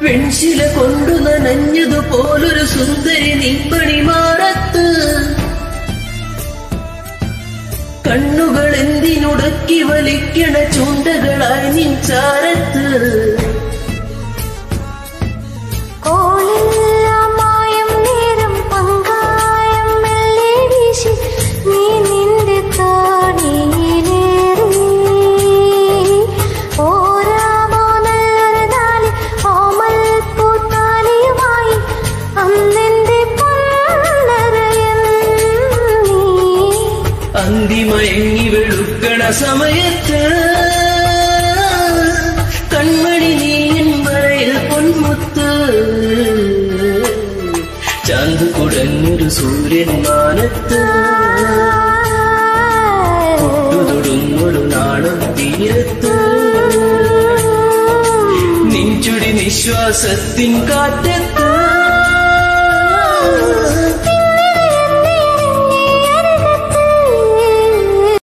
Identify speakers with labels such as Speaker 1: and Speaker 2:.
Speaker 1: വെൺശില കൊണ്ടു നനഞ്ഞതുപോലൊരു സുന്ദരി നിമ്പണി മാറത്ത് കണ്ണുകൾ എന്തിനുടക്കി വലിക്കണ ചുണ്ടകളായി നിൻ ചാരത്ത്
Speaker 2: കോലെല്ലാം മായം നേരം പങ്കായം മെല്ലെ വീശി നീ നിന്റെ തോണിയിലേറി ഓരാമോ നല്ലൊരു നാളി ഓമൽ പൂത്താലിയുമായി അന്നെന്റെ പൊന്നരയൻ നീ
Speaker 1: അന്തിമയങ്ങി വെളുക്കണ സമയത്ത് കൺമണി നീൻ മറയിൽ പൊന്മുത്ത് ചാന്ത് കുടഞ്ഞൊരു സൂര്യൻ മാനത്ത് തൊടുന്നൊരു നാണം തീരത്ത് നിഞ്ചുടി നിശ്വാസത്തിൻ കാറ്റത്ത്